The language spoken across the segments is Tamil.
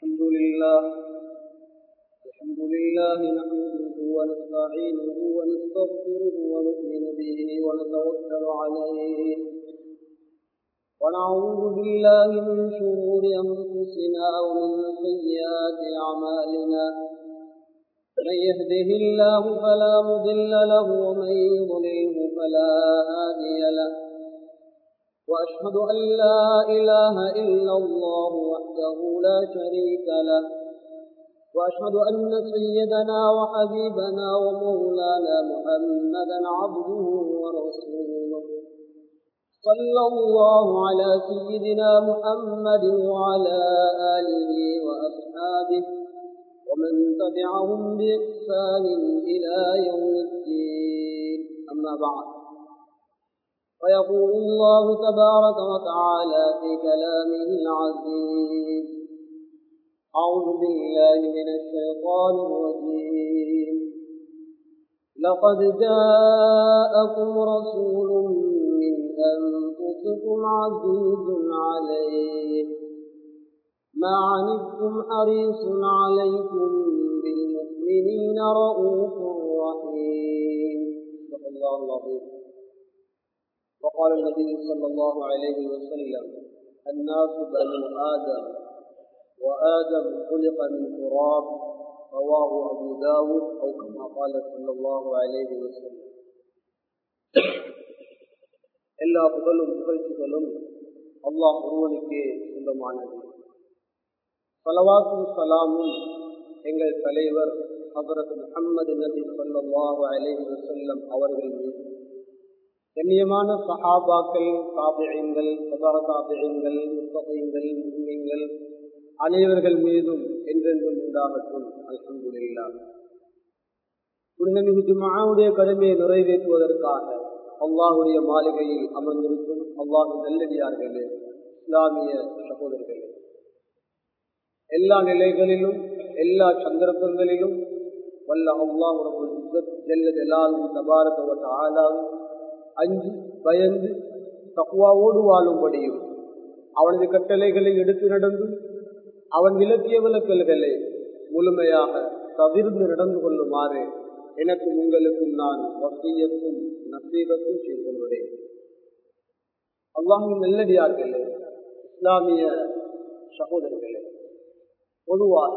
الحمد لله الحمد لله نحمده ونستعينه ونستغفره ونؤمن به ونتوكل عليه ونعوذ بالله من شرور أنفسنا ومن سيئات أعمالنا من يهده الله فلا مضل له ومن يضلله فلا هادي له وأشهد أن لا إله إلا الله وحده لا شريك له وأشهد أن سيدنا وحبيبنا ومولانا محمدا عبده ورسوله صلى الله على سيدنا محمد وعلى آله وأصحابه ومن تبعهم بإحسان إلى يوم الدين أما بعد ويقول الله تبارك وتعالى في كلامه العزيز أعوذ بالله من الشيطان الرجيم لقد جاءكم رسول من أنفسكم عزيز عليه ما عنتم حريص عليكم بالمؤمنين رؤوف رحيم صدق الله العظيم وقال النبي صلى الله عليه وسلم الناس بنو آدم وآدم خلق من تراب رواه أبو داود أو كما قال صلى الله عليه وسلم எல்லா புகழும் புகழ்ச்சிகளும் அல்லாஹ் ஒருவனுக்கே சொந்தமானது சலவாத்தும் சலாமும் எங்கள் தலைவர் ஹசரத் முகமது நபி சொல்லாஹு அலேஹி வசல்லம் அவர்கள் மீது கண்ணியமான சஹாபாக்கள் தாபியங்கள் சதா தாபியங்கள் முத்தகைங்கள் முஸ்லிம்கள் அனைவர்கள் மீதும் என்றென்றும் உண்டாகட்டும் அல்ஹம்துல்லா புனிதமிகு ஜுமாவுடைய கடமையை நிறைவேற்றுவதற்காக அல்லாஹுடைய மாளிகையில் அமர்ந்திருக்கும் அல்லாஹு நல்லடியார்களே இஸ்லாமிய சகோதரர்களே எல்லா நிலைகளிலும் எல்லா சந்தர்ப்பங்களிலும் வல்ல அல்லாஹ் ஜல்ல ஜலாலும் தபாரக ஆளாவும் அஞ்சு பயந்து தக்குவாவோடு வாழும்படியும் அவனது கட்டளைகளை எடுத்து நடந்து அவன் விளக்கிய விளக்கல்களை முழுமையாக தவிர்ந்து நடந்து கொள்ளுமாறு எனக்கும் உங்களுக்கும் நான் வசியத்தும் நசீகத்தும் செய்து கொள்வதேன் அல்லாஹின் நல்லடியார்களே இஸ்லாமிய சகோதரர்களே பொதுவாக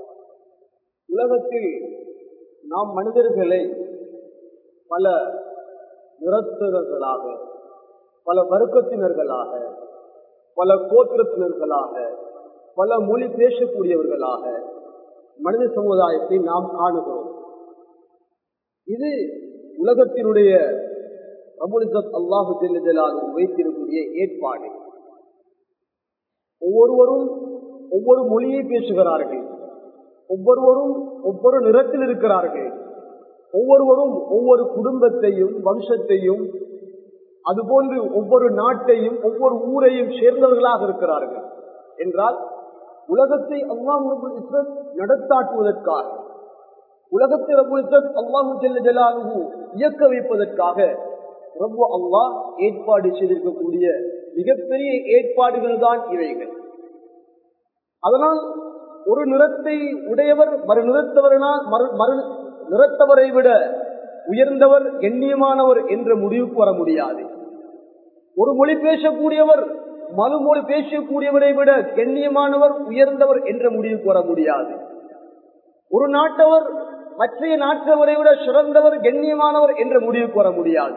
உலகத்தில் நாம் மனிதர்களை பல நிறத்தினர்களாக பல வர்க்கத்தினர்களாக பல கோத்திரத்தினர்களாக பல மொழி பேசக்கூடியவர்களாக மனித சமுதாயத்தை நாம் காணுகிறோம் இது உலகத்தினுடைய அமுலிசத் அல்லாஹு ஜெல்லாலும் வைத்திருக்கூடிய ஏற்பாடு ஒவ்வொருவரும் ஒவ்வொரு மொழியை பேசுகிறார்கள் ஒவ்வொருவரும் ஒவ்வொரு நிறத்தில் இருக்கிறார்கள் ஒவ்வொருவரும் ஒவ்வொரு குடும்பத்தையும் வம்சத்தையும் அதுபோன்று ஒவ்வொரு நாட்டையும் ஒவ்வொரு ஊரையும் சேர்ந்தவர்களாக இருக்கிறார்கள் என்றால் உலகத்தை அல்லாஹ் நடத்தாட்டுவதற்காக உலகத்தை அல்லாஹு ஜெல்லாலு இயக்க வைப்பதற்காக ரொம்ப அல்லாஹ் ஏற்பாடு செய்திருக்கக்கூடிய மிகப்பெரிய ஏற்பாடுகள் தான் இவைகள் அதனால் ஒரு நிறத்தை உடையவர் மறு நிறத்தவரனால் மறு நிறத்தவரை விட உயர்ந்தவர் எண்ணியமானவர் என்ற முடிவுக்கு வர முடியாது ஒரு மொழி பேசக்கூடியவர் மறுமொழி பேசக்கூடியவரை விட கண்ணியமானவர் உயர்ந்தவர் என்ற முடிவுக்கு வர முடியாது ஒரு நாட்டவர் மற்றைய நாட்டவரை விட சிறந்தவர் கண்ணியமானவர் என்ற முடிவுக்கு வர முடியாது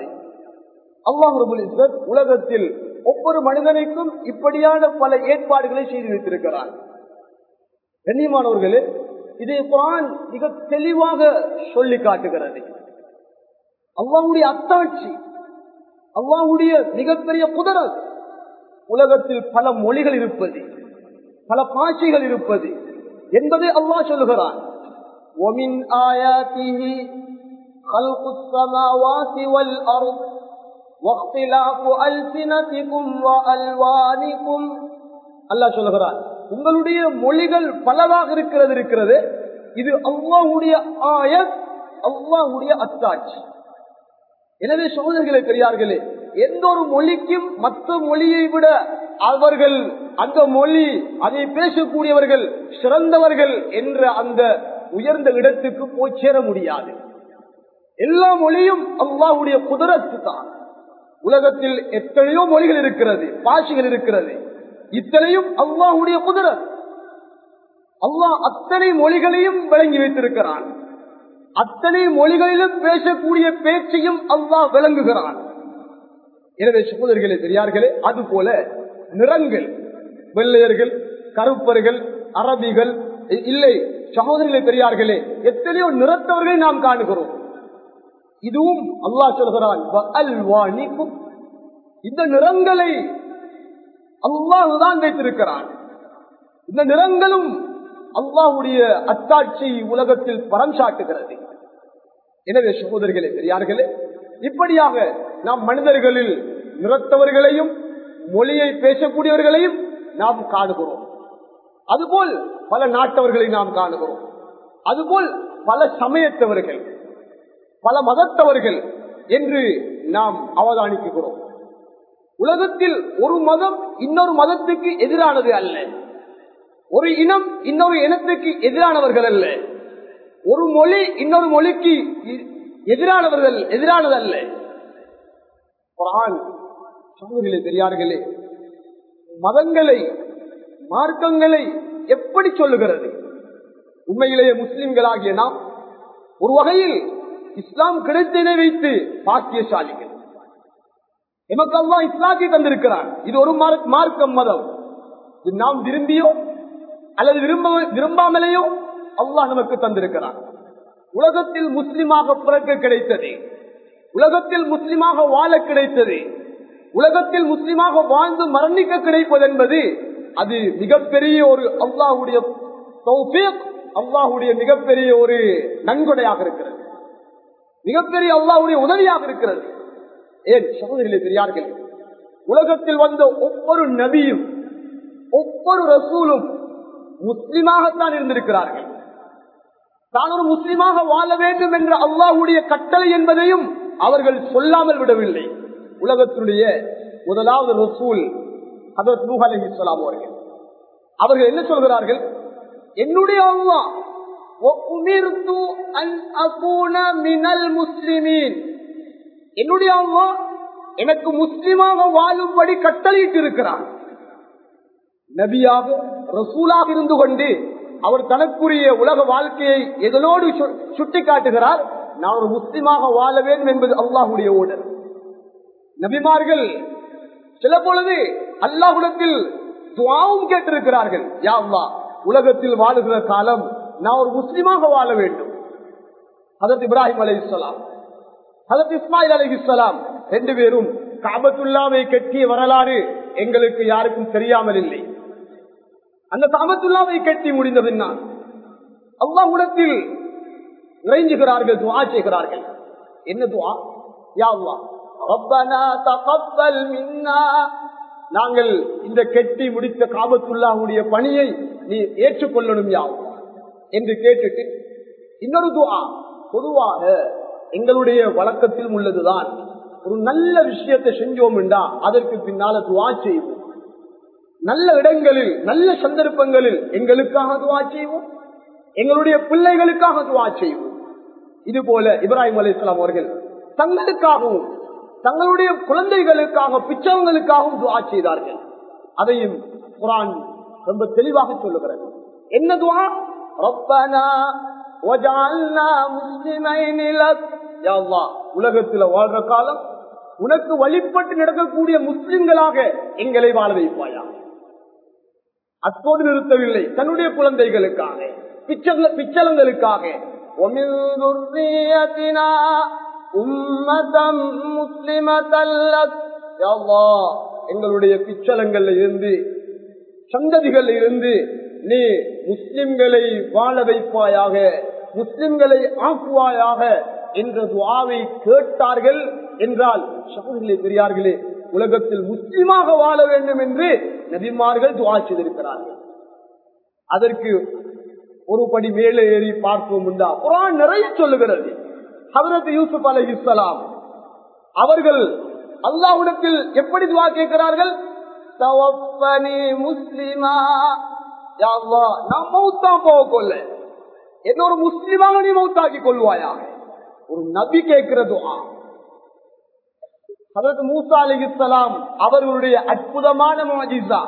அல்லாஹ் உலகத்தில் ஒவ்வொரு மனிதனுக்கும் இப்படியான பல ஏற்பாடுகளை செய்து வைத்திருக்கிறார் கண்ணியமானவர்களே இதை குரான் மிக தெளிவாக சொல்லி காட்டுகிறது அல்லாவுடைய அத்தாட்சி அல்லாவுடைய மிகப்பெரிய குதிரல் உலகத்தில் பல மொழிகள் இருப்பது பல பாஷைகள் இருப்பது என்பதை அல்லாஹ் சொல்லுகிறான் ومن آياته خلق السماوات والأرض واختلاف ألسنتكم وألوانكم அல்லாஹ் சொல்லுகிறான் உங்களுடைய மொழிகள் பலவாக இருக்கிறது இருக்கிறது இது அல்லாஹுடைய ஆயத் அல்லாஹுடைய அத்தாட்சி எனவே சோதர்களே பெரியார்களே எந்த ஒரு மொழிக்கும் மற்ற மொழியை விட அவர்கள் அந்த மொழி அதை பேசக்கூடியவர்கள் சிறந்தவர்கள் என்ற அந்த உயர்ந்த இடத்துக்கு போய் சேர முடியாது எல்லா மொழியும் அல்லாஹுடைய குதிரத்து தான் உலகத்தில் எத்தனையோ மொழிகள் இருக்கிறது பாஷைகள் இருக்கிறது இத்தனையும் அல்லாஹுடைய குதிரத் அல்லாஹ் அத்தனை மொழிகளையும் வழங்கி வைத்திருக்கிறான் அத்தனை மொழிகளிலும் பேசக்கூடிய பேச்சையும் அல்லாஹ் விளங்குகிறான் எனவே சகோதரிகளே பெரியார்களே அது போல நிறங்கள் வெள்ளையர்கள் கருப்பர்கள் அரபிகள் இல்லை சகோதரிகளே பெரியார்களே எத்தனையோ நிறத்தவர்களை நாம் காணுகிறோம் இதுவும் அல்லாஹ் சொல்கிறான் இந்த நிறங்களை அல்லாஹுதான் வைத்திருக்கிறான் இந்த நிறங்களும் அல்லாஹுடைய அத்தாட்சி உலகத்தில் பரம் சாட்டுகிறது எனவே சகோதரிகளே பெரியார்களே இப்படியாக நாம் மனிதர்களில் நிறத்தவர்களையும் மொழியை பேசக்கூடியவர்களையும் நாம் காணுகிறோம் அதுபோல் பல நாட்டவர்களை நாம் காணுகிறோம் அதுபோல் பல சமயத்தவர்கள் பல மதத்தவர்கள் என்று நாம் அவதானிக்கிறோம் உலகத்தில் ஒரு மதம் இன்னொரு மதத்துக்கு எதிரானது அல்ல ஒரு இனம் இன்னொரு இனத்துக்கு எதிரானவர்கள் அல்ல ஒரு மொழி இன்னொரு மொழிக்கு எதிரானவர்கள் எதிரானதல்ல சமூகங்களே பெரியார்களே மதங்களை மார்க்கங்களை எப்படி சொல்லுகிறது உண்மையிலேயே முஸ்லிம்களாகிய நாம் ஒரு வகையில் இஸ்லாம் கிடைத்ததை வைத்து பாக்கியசாலிகள் எமக்கெல்லாம் இஸ்லாத்தை தந்திருக்கிறான் இது ஒரு மார்க்கம் மதம் இது நாம் விரும்பியோ அல்லது விரும்ப விரும்பாமலேயோ அல்லாஹ் நமக்கு தந்திருக்கிறான் உலகத்தில் முஸ்லிமாக பிறக்க கிடைத்தது உலகத்தில் முஸ்லிமாக வாழ கிடைத்தது உலகத்தில் முஸ்லிமாக வாழ்ந்து மரணிக்க கிடைப்பது என்பது அது மிகப்பெரிய ஒரு அல்லாஹுடைய அல்லாஹுடைய மிகப்பெரிய ஒரு நன்கொடையாக இருக்கிறது மிகப்பெரிய அல்லாஹுடைய உதவியாக இருக்கிறது ஏன் சகோதரிகளே பெரியார்கள் உலகத்தில் வந்த ஒவ்வொரு நபியும் ஒவ்வொரு ரசூலும் முஸ்லிமாகத்தான் இருந்திருக்கிறார்கள் தான் ஒரு முஸ்லிமாக வாழ வேண்டும் என்ற அல்லாஹுடைய கட்டளை என்பதையும் அவர்கள் சொல்லாமல் விடவில்லை உலகத்தினுடைய முதலாவது ரசூல் ஹதரத் நூஹ் அலைஹிஸ்ஸலாம் அவர்கள் அவர்கள் என்ன சொல்கிறார்கள் என்னுடைய அல்லா என்னுடைய அல்லா எனக்கு முஸ்லிமாக வாழும்படி கட்டளையிட்டு இருக்கிறான் நபியாக ரசூலாக இருந்து கொண்டு அவர் தனக்குரிய உலக வாழ்க்கையை எதனோடு சுட்டி காட்டுகிறார் நான் ஒரு முஸ்லிமாக வாழ வேண்டும் என்பது அல்லாஹுடைய ஓடர் நபிமார்கள் சில பொழுது அல்லாஹுடத்தில் துவாவும் கேட்டிருக்கிறார்கள் யா அல்லா உலகத்தில் வாழுகிற காலம் நான் ஒரு முஸ்லிமாக வாழ வேண்டும் ஹதத் இப்ராஹிம் அலி இஸ்லாம் ஹதத் இஸ்மாயில் அலி இஸ்லாம் ரெண்டு பேரும் காபத்துல்லாவை கட்டிய வரலாறு எங்களுக்கு யாருக்கும் தெரியாமல் இல்லை அந்த காபத்துல்லாவை கட்டி முடிந்த பின்னால் அல்லாஹுடத்தில் இறைஞ்சுகிறார்கள் துவா செய்கிறார்கள் என்ன துவா யா அல்லாஹ் ரப்பனா தகப்பல் மின்னா நாங்கள் இந்த கெட்டி முடித்த காபத்துல்லாவுடைய பணியை நீ ஏற்றுக்கொள்ளணும் யா என்று கேட்டுட்டு இன்னொரு துவா பொதுவாக எங்களுடைய வழக்கத்தில் உள்ளதுதான் ஒரு நல்ல விஷயத்தை செஞ்சோம் என்றா அதற்கு பின்னால துவா செய்வோம் நல்ல இடங்களில் நல்ல சந்தர்ப்பங்களில் எங்களுக்காக துவா செய்வோம் எங்களுடைய பிள்ளைகளுக்காக துவா செய்வோம் இது போல இப்ராஹிம் அலி இஸ்லாம் அவர்கள் தங்களுக்காகவும் தங்களுடைய குழந்தைகளுக்காக பிச்சவங்களுக்காகவும் துவா செய்தார்கள் அதையும் குரான் ரொம்ப தெளிவாக சொல்லுகிறது என்ன துவா ரப்பனா வஜஅல்னா முஸ்லிமைன் லக் யா அல்லாஹ் உலகத்தில் வாழ்ற காலம் உனக்கு வழிபட்டு நடக்கக்கூடிய முஸ்லிம்களாக எங்களை வாழ வைப்பாயா அப்போது நிறுத்தவில்லை தன்னுடைய குழந்தைகளுக்காக பிச்சலங்களுக்காக எங்களுடைய பிச்சலங்கள்ல இருந்து சந்ததிகள் இருந்து நீ முஸ்லிம்களை வாழ வைப்பாயாக முஸ்லிம்களை ஆக்குவாயாக என்ற துவாவை கேட்டார்கள் என்றால் சகோதரிகளே பெரியார்களே உலகத்தில் முஸ்லிமாக வாழ வேண்டும் என்று நபிமார்கள் துவா செய்திருக்கிறார்கள் அதற்கு ஒரு படி மேலே ஏறி பார்ப்போம் உண்டா குரான் நிறைய சொல்லுகிறது ஹதரத் யூசுப் அலை இஸ்லாம் அவர்கள் அல்லாஹ்விடத்தில் எப்படி துவா கேட்கிறார்கள் தவப்பனி முஸ்லிமா யா அல்லாஹ், நான் மௌத்தா போக கொள்ள என்ன ஒரு முஸ்லிமாக நீ மௌத்தாக்கி கொள்வாயா ஒரு நபி கேட்கிற துவா அதற்கு மூசா அலிஹிஸ்லாம் அவர்களுடைய அற்புதமான மஜிசா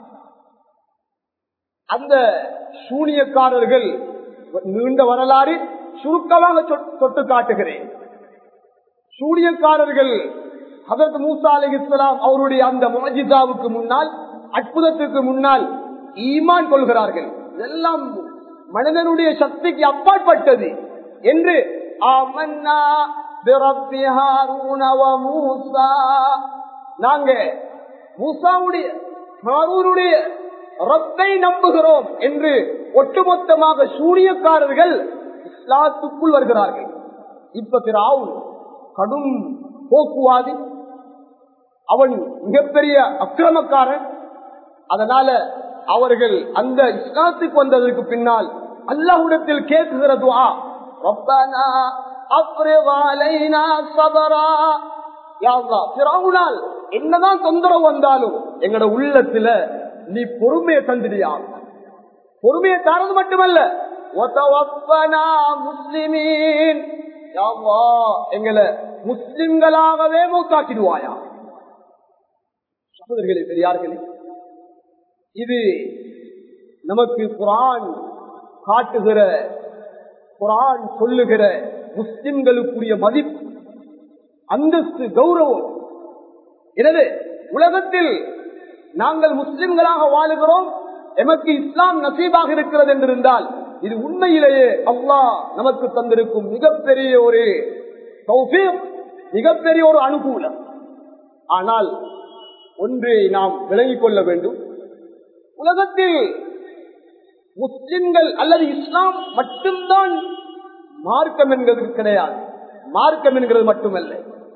அந்த சூனியக்காரர்கள் நீண்ட வரலாறு சுருக்கமாக சொ- தொட்டு காட்டுகிறேன் சூனியக்காரர்கள் அதற்கு மூசா அலிஹிஸ்லாம் அவருடைய அந்த மஜிசாவுக்கு முன்னால் அற்புதத்துக்கு முன்னால் ஈமான் கொள்கிறார்கள் இதெல்லாம் மனிதனுடைய சக்திக்கு அப்பாற்பட்டது என்று ஆமன்னா பிரப்பி ஹாரூன வ மூசா நாங்க மூசாவுடைய ஹாரூனுடைய ரப்பை நம்புகிறோம் என்று ஒட்டுமொத்தமாக சூரியக்காரர்கள் இஸ்லாத்துக்குள் வருகிறார்கள் இப்ப திராவுன் கடும் போக்குவாதி அவன் மிகப்பெரிய அக்கிரமக்காரன் அதனால அவர்கள் அந்த இஸ்லாத்துக்கு வந்ததற்கு பின்னால் அல்லாஹ்விடத்தில் கேட்குகிற துஆ ரப்பனா அஃப்ரிக் அலைனா ஸபரா யா அல்லாஹ் ஃபிரௌனால் என்னதான் தொந்தரவு வந்தாலும் எங்கட உள்ளத்துல நீ பொறுமையை தந்திரியா பொறுமையை தரது மட்டுமல்ல وَتَوَفَّنَا முஸ்லிமீன் யா அல்லாஹ் எங்களை முஸ்லிம்களாகவே மௌத்தாக்கிடுவாயா சகோதரர்களே பெரியார்களே இது நமக்கு குரான் காட்டுகிற குரான் சொல்லுகிற முஸ்லிம்களுக்குரிய மதிப்பு அந்தஸ்து கௌரவம் எனவே உலகத்தில் நாங்கள் முஸ்லிம்களாக வாழுகிறோம் எமக்கு இஸ்லாம் நசீபாக இருக்கிறது என்றிருந்தால் இது உண்மையிலேயே அல்லாஹ் நமக்கு தந்திருக்கும் மிகப்பெரிய ஒரு தௌஃபீக், மிகப்பெரிய ஒரு அனுகூலம் ஆனால் ஒன்றை நாம் விளங்கிக் கொள்ள வேண்டும் உலகத்தில் முஸ்லிம்கள் அல்லது இஸ்லாம் மட்டும்தான் மார்க்கம் என்கிறது கிடையாது மார்க்கம் என்கிறது மட்டுமல்ல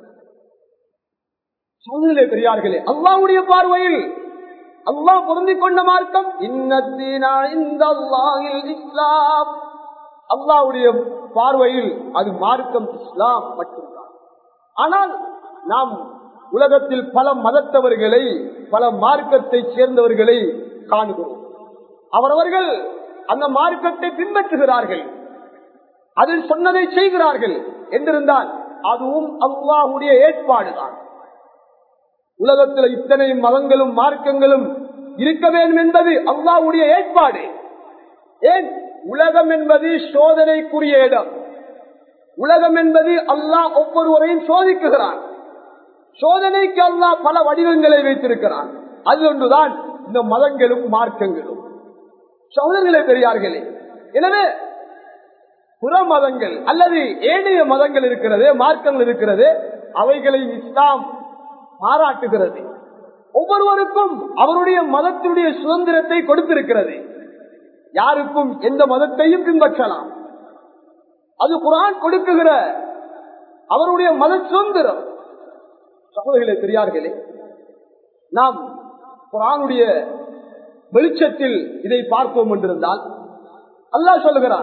சோதனை பெரியார்களே அல்லாவுடைய பார்வையில் அல்லாஹ் பொருந்திக் கொண்ட மார்க்கம் இன்னத்தீனா இந்த இஸ்லாம் அல்லாவுடைய பார்வையில் அது மார்க்கம் இஸ்லாம் மட்டும்தான் ஆனால் நாம் உலகத்தில் பல மதத்தவர்களை பல மார்க்கத்தை சேர்ந்தவர்களை காணுகிறோம் அவரவர்கள் அந்த மார்க்கத்தை பின்பற்றுகிறார்கள் அதில் சொன்னதை செய்கிறார்கள் என்றிருந்தால் அதுவும் அல்லாஹுடைய ஏற்பாடுதான் உலகத்தில் இத்தனை மதங்களும் மார்க்கங்களும் இருக்க வேண்டும் என்பது அல்லாஹ்வுடைய ஏற்பாடு ஏன் உலகம் என்பது சோதனைக்குரிய இடம் உலகம் என்பது அல்லாஹ் ஒவ்வொருவரையும் சோதிக்குகிறான் சோதனைக்கு அல்லாஹ் பல வடிவங்களை வைத்திருக்கிறான் அது ஒன்றுதான் இந்த மதங்களும் மார்க்கங்களும் சோதனைகளை பெரியார்களே எனவே புற மதங்கள் அல்லது ஏனைய மதங்கள் இருக்கிறது மார்க்கங்கள் இருக்கிறது அவைகளை இஸ்லாம் பாராட்டுகிறது ஒவ்வொருவருக்கும் அவருடைய மதத்தினுடைய சுதந்திரத்தை கொடுத்திருக்கிறது யாருக்கும் எந்த மதத்தையும் பின்பற்றலாம் அது குரான் கொடுக்குகிற அவருடைய மத சுதந்திரம் சகோதரிகளே பெரியார்களே நாம் குரானுடைய வெளிச்சத்தில் இதை பார்ப்போம் என்றிருந்தால் அல்லாஹ் சொல்லுகிறான்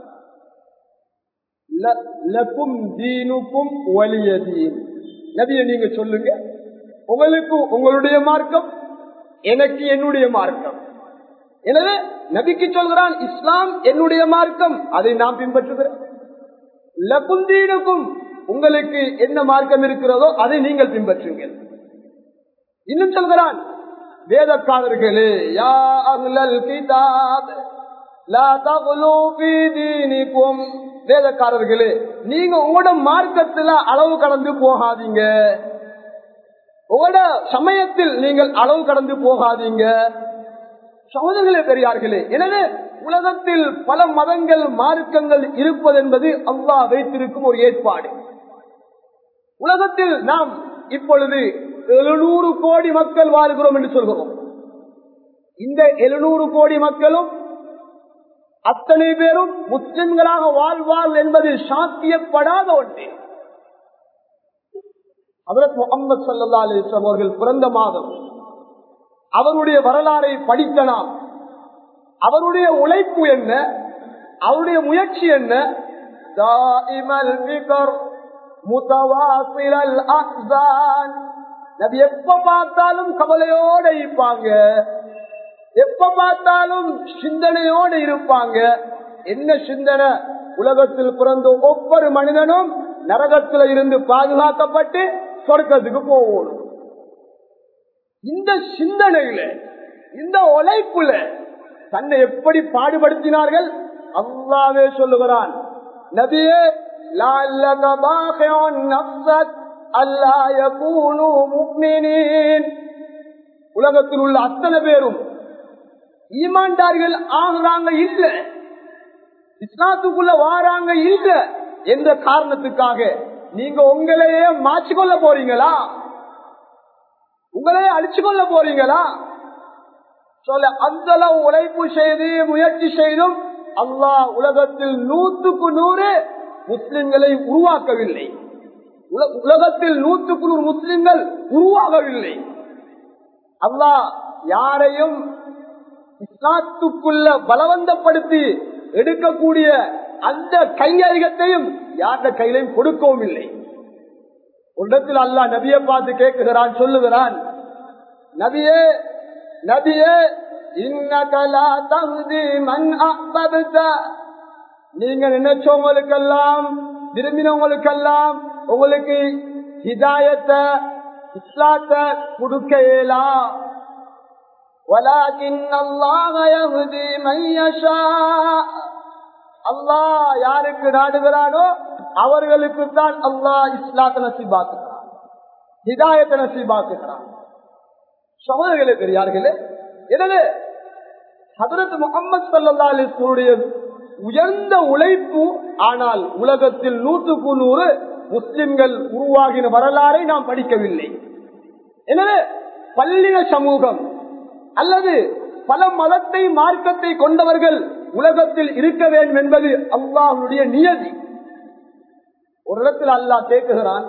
"ல- லக்கும் தீனுக்கும் வலிய தீன் நபியை நீங்க சொல்லுங்க உங்களுக்கு உங்களுடைய மார்க்கம் எனக்கு என்னுடைய மார்க்கம் எனவே நபிக்கு சொல்கிறான் இஸ்லாம் என்னுடைய மார்க்கம் அதை நான் பின்பற்றுகிறேன் லக்கும் தீனுக்கும் உங்களுக்கு என்ன மார்க்கம் இருக்கிறதோ அதை நீங்கள் பின்பற்றுங்கள் இன்னும் சொல்கிறான் வேதக்காரர்களே யா அஹ்லல் கிதாப் லா தக்லூ ஃபீ தீனிக்கும் வேதக்காரர்களே நீங்க உங்களோட மார்க்கத்துல அளவு கடந்து போகாதீங்க உங்களோட சமயத்தில் நீங்கள் அளவு கடந்து போகாதீங்க சகோதரர்களே பெரியார்களே எனவே உலகத்தில் பல மதங்கள் மார்க்கங்கள் இருப்பது என்பது அல்லாஹ் வைத்திருக்கும் ஒரு ஏற்பாடு உலகத்தில் நாம் இப்பொழுது எழுநூறு கோடி மக்கள் வாழ்கிறோம் என்று சொல்கிறோம் இந்த எழுநூறு கோடி மக்களும் அத்தனை பேரும் முஸ்லிம்களாக வாழ்வார் என்பது சாத்தியப்படாத ஒன்று அதற்கு முகமது சல்லா அலிஸ்லாம் அவர்கள் பிறந்த மாதம் அவருடைய வரலாறை படித்த நாம் அவருடைய உழைப்பு என்ன அவருடைய முயற்சி என்ன دائم الفكر متواصل الأحزان நபி எப்ப பார்த்தாலும் கவலையோட இருப்பாங்க எப்ப பார்த்தாலும் சிந்தனையோடு இருப்பாங்க என்ன சிந்தனை உலகத்தில் பிறந்த ஒவ்வொரு மனிதனும் நரகத்துல இருந்து பாதுகாக்கப்பட்டு சொர்க்கத்துக்கு போகணும் இந்த சிந்தனையில இந்த உழைப்புல தன்னை எப்படி பாடுபடுத்தினார்கள் அல்லாவே சொல்லுகிறான் நபியே لعلك باخع نفسك ألا يكونوا مؤمنين உலகத்தில் உள்ள அத்தனை பேரும் ஈமான்தார்கள் ஆகுறாங்க இல்ல இஸ்லாத்துக்குள்ள வாராங்க இல்ல என்ற காரணத்துக்காக நீங்க உங்களையே மாற்றிக்கொள்ள போறீங்களா உங்களையே அழிச்சு கொள்ள போறீங்களா சொல்ல அந்த அளவு உழைப்பு செய்து முயற்சி செய்தும் அல்லாஹ் உலகத்தில் நூற்றுக்கு நூறு முஸ்லிம்களை உருவாக்கவில்லை உலகத்தில் நூற்றுக்கு நூறு முஸ்லிம்கள் உருவாகவில்லை அல்லாஹ் யாரையும் இஸ்லாத்துக்குள்ள பலவந்தப்படுத்தி எடுக்கக்கூடிய அந்த கையறிகத்தையும் யார்ட கையிலையும் கொடுக்கவும் இல்லை ஒரு இடத்தில் அல்லாஹ் நபியை பார்த்து கேட்குகிறான் சொல்லுகிறான் நபியே நபியே இன்னகலா தகுதி மண் நீங்க நினைச்சவங்களுக்கெல்லாம் விரும்பினவங்களுக்கெல்லாம் உங்களுக்கு ஹிதாயத்தை இஸ்லாத்தை கொடுக்க இயலாம் அல்லாஹ் யாருக்கு நாடுகிறானோ அவர்களுக்கு தான் அல்லாஹ் இஸ்லாத்தை நசீபாக்குகிறான் ஹிதாயத்தை நசீபாக்குகிறான் சகோதரர்களே பெரியார்களே எனவே ஹதரத் முகமது சல்லா அலிஸ்வருடைய உயர்ந்த உழைப்பு ஆனால் உலகத்தில் நூற்றுக்கு நூறு முஸ்லிம்கள் உருவாகின வரலாறை நாம் படிக்கவில்லை எனவே பல்லின சமூகம் அல்லது பல மதத்தை மார்க்கத்தை கொண்டவர்கள் உலகத்தில் இருக்க வேண்டும் என்பது அல்லாஹுடைய நியதி ஒரு இடத்தில் அல்லாஹ் கேட்குகிறான்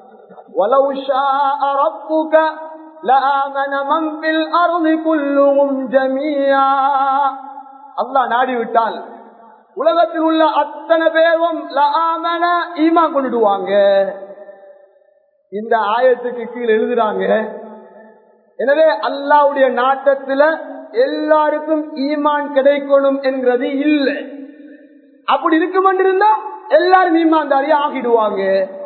அல்லாஹ் நாடிவிட்டால் உலகத்தில் உள்ள அத்தனை பேரும் ஈமா கொண்டுடுவாங்க இந்த ஆயத்துக்கு கீழ் எழுதுறாங்க எனவே அல்லாவுடைய நாட்டத்துல எல்லாருக்கும் ஈமான் கிடைக்கணும் என்கிறது இல்லை அப்படி இருக்கும் இருந்தா எல்லாரும் ஈமான்தாரி ஆகிடுவாங்க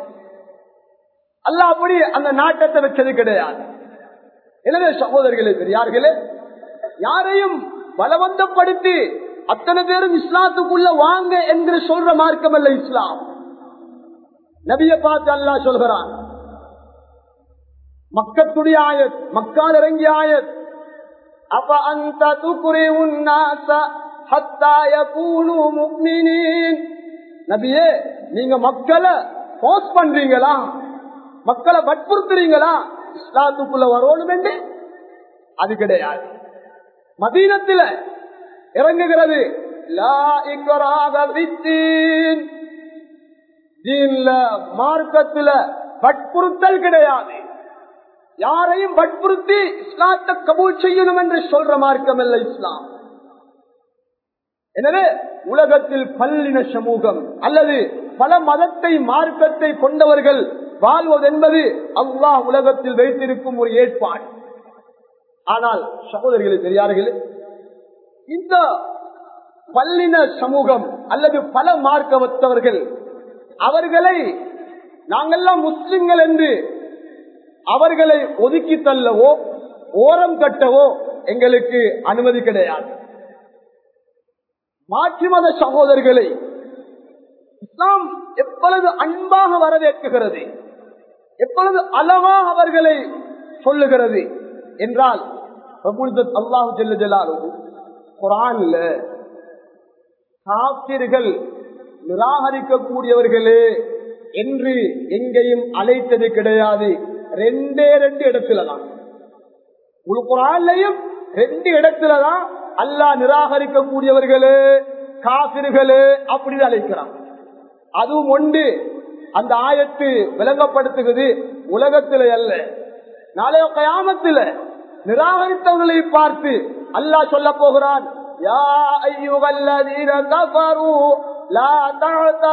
அல்ல அப்படி அந்த நாட்டத்தை வச்சது கிடையாது எனவே சகோதரர்களே பெரியார்களே யாரையும் பலவந்தப்படுத்தி அத்தனை பேரும் இஸ்லாத்துக்குள்ள வாங்க என்று சொல்ற மார்க்கம் அல்ல இஸ்லாம் நபிய பார்த்து அல்லா சொல்கிறான் மக்கத்துடைய ஆயத் மக்கால் இறங்கிய ஆயத் அப்ப அந்த துக்குரே நபியே நீங்க மக்களை போஸ்ட் பண்றீங்களா மக்களை வற்புறுத்துறீங்களா இஸ்லாத்துக்குள்ள வரணும் என்று அது கிடையாது மதீனத்தில் இறங்குகிறது மார்க்கத்தில் வற்புறுத்தல் கிடையாது யாரையும் வற்புறுத்தி இஸ்லாத்தை கபூல் செய்யணும் என்று சொல்ற மார்க்கம் அல்ல இஸ்லாம் எனவே உலகத்தில் பல்லின சமூகம் அல்லது பல மதத்தை மார்க்கத்தை கொண்டவர்கள் வாழ்வது என்பது அல்லாஹ் உலகத்தில் வைத்திருக்கும் ஒரு ஏற்பாடு ஆனால் சகோதரிகளை தெரியார்கள் இந்த பல்லின சமூகம் அல்லது பல மார்க்கவத்தவர்கள் அவர்களை நாங்கெல்லாம் முஸ்லிம்கள் என்று அவர்களை ஒதுக்கி தள்ளவோ ஓரம் கட்டவோ எங்களுக்கு அனுமதி கிடையாது மாற்று மத சகோதரர்களை இஸ்லாம் எப்பொழுது அன்பாக வரவேற்குகிறது எப்பொழுது அளவாக அவர்களை சொல்லுகிறது என்றால் அல்லாஹு ஜெல்ல ஜலாலு குரான்ல காப்பிர்கள் நிராகரிக்கக்கூடியவர்களே என்று எங்கேயும் அழைத்தது கிடையாது ரெண்டே ரெண்டு இடத்துலதான் ஒரு குரான்லையும் ரெண்டு இடத்துலதான் அல்லாஹ் நிராகரிக்கக்கூடியவர்களே காசிர்களே அப்படின்னு அழைக்கிறான் அதுவும் ஒன்று அந்த ஆயத்து விளங்கப்படுத்துகிறது உலகத்தில அல்ல நாளைய கயாமத்தில நிராகரித்தவர்களை பார்த்து அல்லாஹ் சொல்ல போகிறான் யா ஐயுகல்லதீன கஃபரு லா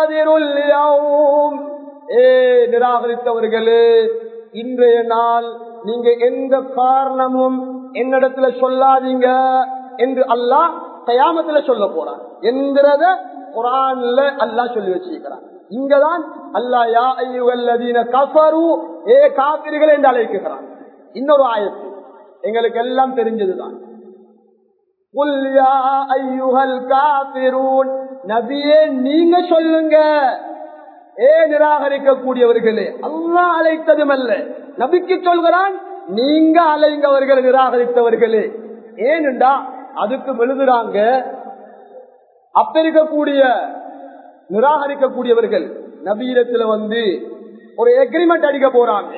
தஅததிருல் யௌம் ஏ நிராகரித்தவர்களே இன்றைய நாள் நீங்க எந்த காரணமும் என்னிடத்துல சொல்லாதீங்க என்று அல்லாஹ் கயாமத்துல சொல்ல போறான் என்கிறத குரான்ல அல்லாஹ் சொல்லி வச்சிருக்கிறான் இங்கதான் அல்லாஹ் யா ஐயுகல்லதீன கஃபரு ஏ காபிர்கள் என்று அழைக்கிறான் இன்னொரு ஆயத்து எங்களுக்கு எல்லாம் தெரிஞ்சதுதான் குல் யா ஐயுகல் காபிரூன் நபியே நீங்க சொல்லுங்க ஏ நிராகரிக்கக்கூடியவர்களே அல்லாஹ் அழைத்ததும் அல்ல நபிக்கு சொல்கிறான் நீங்க அலைங்கவர்கள் நிராகரித்தவர்களே ஏனென்றா அதுக்கு எழுதுறாங்க அப்ப இருக்கக்கூடிய நிராகரிக்கக்கூடியவர்கள் நபீரத்துல வந்து ஒரு எக்ரிமெண்ட் அடிக்க போறாங்க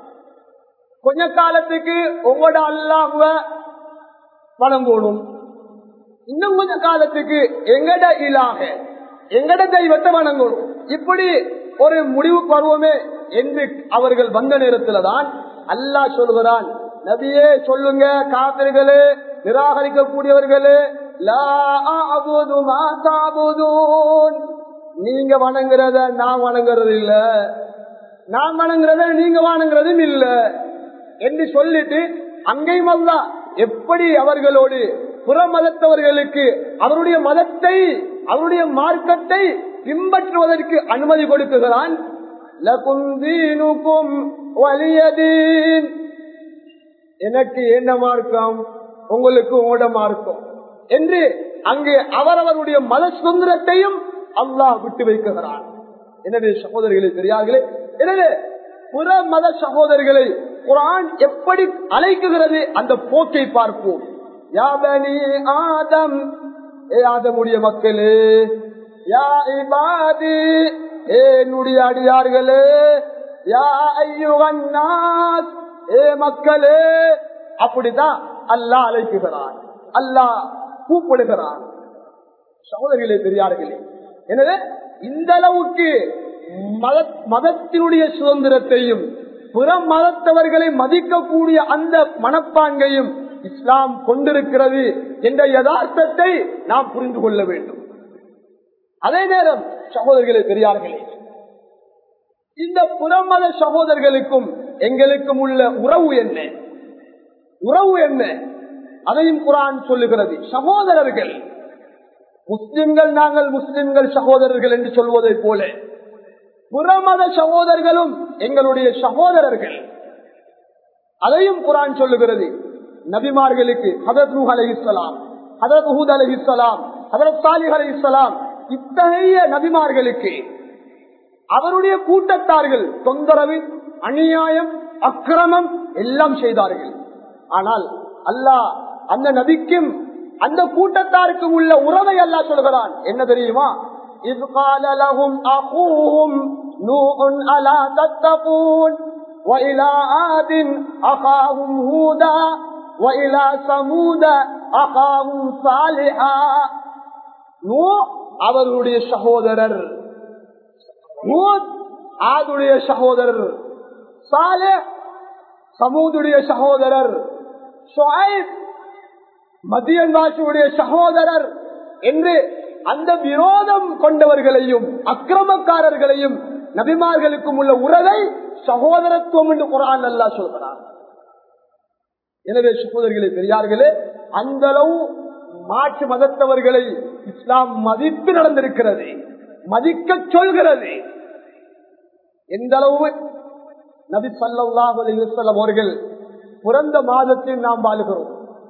கொஞ்ச காலத்துக்கு உங்களோட அல்லாஹ்வ வணங்கணும் இன்னும் கொஞ்ச காலத்துக்கு எங்கட இலாக எங்கட தெய்வத்தை வணங்கணும் இப்படி ஒரு முடிவு பருவமே என்று அவர்கள் வந்த நேரத்துல தான் அல்லாஹ் சொல்கிறான் நபியே சொல்லுங்க காத்திர்களே நிராகரிக்கக்கூடியவர்களே லா அஅபுது மா தஅபுதூன். நீங்க வணங்குறத நான் வணங்குறது இல்ல நான் வணங்குறத நீங்க வணங்குறதும் இல்ல என்று சொல்லிட்டு அங்கேயும் அல்ல எப்படி அவர்களோடு புற மதத்தவர்களுக்கு அவருடைய மதத்தை அவருடைய மார்க்கத்தை பின்பற்றுவதற்கு அனுமதி கொடுக்குகிறான் லகும் தீனுக்கும் வலியதீன் எனக்கு என்ன மார்க்கம் உங்களுக்கு உங்களோட மார்க்கம் என்று அங்கே அவரவருடைய மத சுதந்திரத்தையும் அல்லாஹ் விட்டு வைக்கிறான் எனவே சகோதரிகளை பெரியார்களே எனவே புற மத சகோதரிகளை குரான் எப்படி அழைக்குகிறது அந்த போக்கை பார்ப்போம் யாபனி ஆதம் ஏ ஆதமுடைய மக்களே யா இபாதி ஏ என்னுடைய அடியார்களே யா ஐயுகன் நாஸ் ஏ மக்களே அப்படிதான் அல்லாஹ் அழைக்குகிறான் அல்லாஹ் கூப்பிடுகிறான் சகோதரிகளே பெரியார்களே எனவே இந்த அளவுக்கு மத- மதத்தினுடைய சுதந்திரத்தையும் புற மதத்தவர்களை மதிக்கக்கூடிய அந்த மனப்பான்கையும் இஸ்லாம் கொண்டிருக்கிறது என்ற யதார்த்தத்தை நாம் புரிந்து கொள்ள வேண்டும் அதே நேரம் சகோதரர்களே பெரியார்களே இந்த புறமத சகோதரர்களுக்கும் எங்களுக்கும் உள்ள உறவு என்ன உறவு என்ன அதையும் குரான் சொல்லுகிறது சகோதரர்கள் முஸ்லிம்கள் நாங்கள் முஸ்லிம்கள் சகோதரர்கள் என்று சொல்வதை போல புறமத சகோதரர்களும் எங்களுடைய சகோதரர்கள் அதையும் குரான் சொல்லுகிறது நபிமார்களுக்கு ஹதரத் நூஹ் அலைஹிஸ்ஸலாம் ஹதரத் ஹூத் அலைஹிஸ்ஸலாம் ஹதரத் சாலிஹ் அலைஹிஸ்ஸலாம் இத்தகைய நபிமார்களுக்கு அவருடைய கூட்டத்தார்கள் தொந்தரவு அநியாயம் அக்கிரமம் எல்லாம் செய்தார்கள் ஆனால் அல்லாஹ் அந்த நபிக்கும் அந்த கூட்டத்தாருக்கும் உள்ள உறவை அல்லாஹ் சொல்கிறான் என்ன தெரியுமா إذ قال لهم أخوهم نوح ألا تتقون وإلى عاد أخاهم هودا وإلى ثمود أخاهم صالحا நூஹ் அவர்களுடைய சகோதரர் ஹூத் ஆதுடைய சகோதரர் சாலே சமூதுடைய சகோதரர் ஷுஐப் மதியன் வாசியுடைய சகோதரர் என்று அந்த விரோதம் கொண்டவர்களையும் அக்கிரமக்காரர்களையும் நபிமார்களுக்கும் உள்ள உறவை சகோதரத்துவம் என்று குரான் அல்லா சொல்கிறார் எனவே சகோதரிகளே பெரியார்களே அந்த அளவு மாற்று மதத்தவர்களை இஸ்லாம் மதித்து நடந்திருக்கிறது மதிக்க சொல்கிறது எந்த அளவு நபி சல்லாஹ் அலிவசல்லம் அவர்கள் பிறந்த மாதத்தில் நாம் வாழுகிறோம்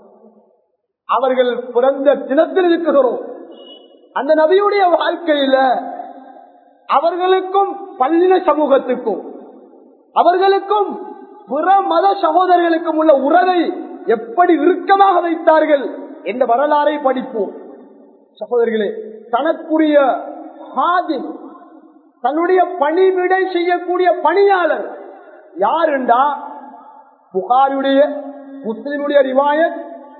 அவர்கள் பிறந்த தினத்தில் இருக்கிறோம் அந்த நபியுடைய வாழ்க்கையில அவர்களுக்கும் பல்லின சமூகத்துக்கும் அவர்களுக்கும் புற மத சகோதரர்களுக்கும் உள்ள உறவை எப்படி இறுக்கமாக வைத்தார்கள் என்ற வரலாறை படிப்போம் சகோதரர்களே தனக்குரிய ஹாதிம் தன்னுடைய பணிவிடை செய்யக்கூடிய பணியாளர் யாருண்டா புகாருடைய முஸ்லிமுடைய ரிவாயத்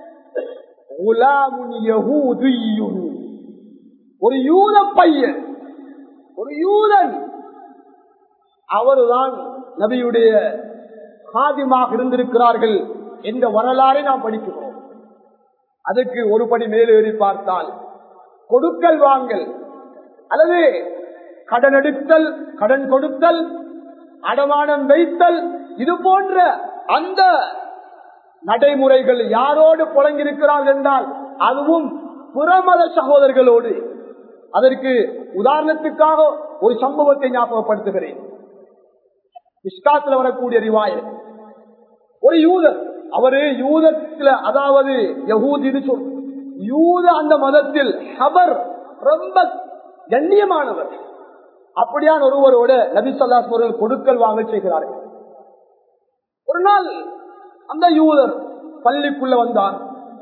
குலாமுன் யஹூதியுன். ஒரு யூத பையன் ஒரு யூதன் அவர்தான் நபியுடைய காதிமாக இருந்திருக்கிறார்கள் என்ற வரலாறை நாம் படிக்கிறோம் அதுக்கு ஒரு படி மேலேறி பார்த்தால் கொடுக்கல் வாங்கல் அல்லது கடன் எடுத்தல் கடன் கொடுத்தல் அடமானம் வைத்தல் இது போன்ற அந்த நடைமுறைகள் யாரோடு புழங்கியிருக்கிறார்கள் என்றால் அதுவும் புறமத சகோதரர்களோடு அதற்கு உதாரணத்துக்காக ஒரு சம்பவத்தை ஞாபகப்படுத்துகிறேன் இஸ்காத்துல வரக்கூடிய ரிவாயத் ஒரு யூதர் அவரு யூதத்துல அதாவது யகூதின்னு சொல் யூத அந்த மதத்தில் ஹபர் ரொம்ப கண்ணியமானவர் அப்படியான ஒருவரோட நபி சொல்லாஸ் அவர்கள் கொடுக்கல் வாங்க செய்கிறார்கள் ஒரு நாள் அந்த யூதர் பள்ளிக்குள்ள வந்தார்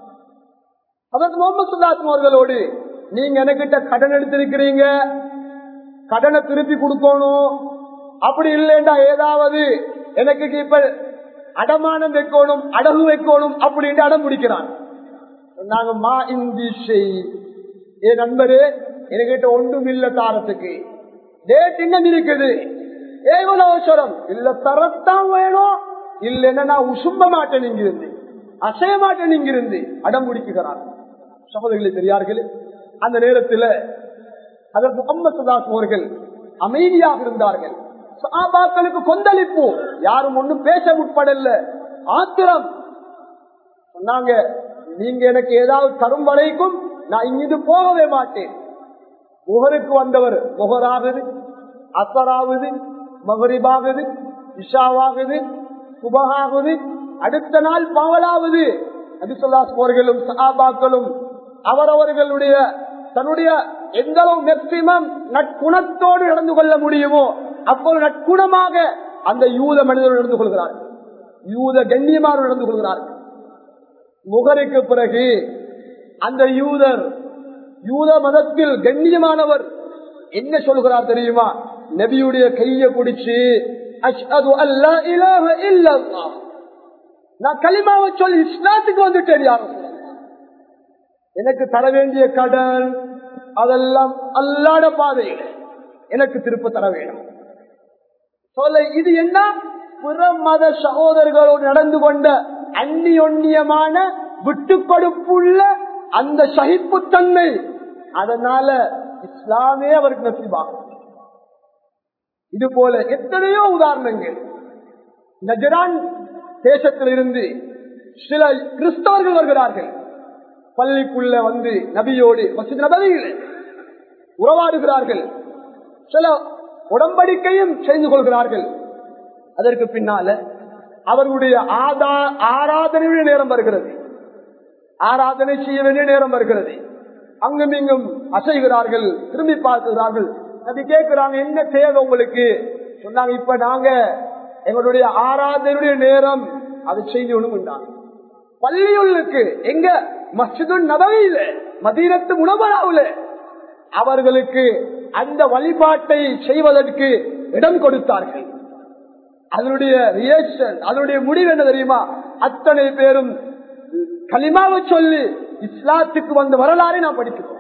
அதற்கு முகமது சுல்லாஸ்லம் அவர்களோடு நீங்க எனக்கிட்ட கடன் எடுத்திருக்கிறீங்க கடனை திருப்பி கொடுக்கணும் அப்படி இல்லைண்டா ஏதாவது எனக்கு இப்ப அடமானம் வைக்கணும் அடகு வைக்கணும் அப்படின்ட்டு அடம் பிடிக்கிறான் நாங்க மா இந்தி என் நண்பரு என்கிட்ட ஒன்றும் இல்ல தாரத்துக்கு டேட் இன்னும் இருக்குது ஏவல அவசரம் இல்ல தரத்தான் வேணும் இல்லைன்னா நான் உசும்ப மாட்டேன் இங்கிருந்து அசைய மாட்டேன் இங்கிருந்து அடம் பிடிக்கிறான் சகோதரிகளை பெரியார்களே அந்த நேரத்தில் அதற்கு முகமது சுதாஸ் அவர்கள் அமைதியாக இருந்தார்கள் சாபாக்களுக்கு கொந்தளிப்பு யாரும் ஒண்ணும் பேச முற்படல ஆத்திரம் சொன்னாங்க நீங்க எனக்கு ஏதாவது தரும் வரைக்கும் நான் இங்கிருந்து போகவே மாட்டேன் முகருக்கு வந்தவர் முகராகுது அசராகுது மகரிபாகுது இஷாவாகுது சுபகாகுது அடுத்த நாள் பவலாவது அபிசுல்லாஸ் போர்களும் சஹாபாக்களும் அவரவர்களுடைய தன்னுடைய எந்த அளவு மேக்சிமம் நட்குணத்தோடு நடந்து கொள்ள முடியுமோ அப்போது நட்குணமாக அந்த யூத மனிதர்கள் நடந்து கொள்கிறார் யூத கண்ணியமாக நடந்து கொள்கிறார் முகருக்கு பிறகு அந்த யூதர் யூத மதத்தில் கண்ணியமானவர் என்ன சொல்கிறார் தெரியுமா நபியுடைய கையை பிடிச்சு அஷ்ஹது அல்லா இலாஹ இல்லல்லாஹ் நான் களிமாவை சொல்லி இஸ்லாத்துக்கு வந்துட்டேன் யாரும் எனக்கு தர வேண்டிய கடன் அதெல்லாம் அல்லாட பாதையில் எனக்கு திருப்ப தர வேணும் சொல்ல இது என்ன புற மத சகோதரர்களோடு நடந்து கொண்ட அந்நியொன்னியமான விட்டு கொடுப்புள்ள அந்த சகிப்புத்தன்மை அதனால இஸ்லாமே அவருக்கு நசிபாகும் இது போல எத்தனையோ உதாரணங்கள் நஜரான் தேசத்திலிருந்து சில கிறிஸ்தவர்கள் வருகிறார்கள் பள்ளிக்குள்ள வந்து நபியோடு மசித் நபதியில் உறவாடுகிறார்கள் சில உடம்படிக்கையும் செய்து கொள்கிறார்கள் அதற்கு பின்னால அவர்களுடைய ஆதா ஆராதனையுடைய நேரம் வருகிறது ஆராதனை செய்ய வேண்டிய நேரம் வருகிறது அங்கும் இங்கும் அசைகிறார்கள் திரும்பி பார்க்கிறார்கள் அது கேட்கிறாங்க என்ன தேவை உங்களுக்கு சொன்னாங்க இப்ப நாங்க எங்களுடைய ஆராதனையுடைய நேரம் அது செய்யணும் பள்ளியுள்ளுக்கு எங்க மஸ்ஜிது நபவியில மதீனத்து உணவராவுல அவர்களுக்கு அந்த வழிபாட்டை செய்வதற்கு இடம் கொடுத்தார்கள் அதனுடைய ரியாக்ஷன் அதனுடைய முடிவு என்ன தெரியுமா அத்தனை பேரும் களிமாவை சொல்லி இஸ்லாத்துக்கு வந்த வரலாறை நாம் படிக்கிறோம்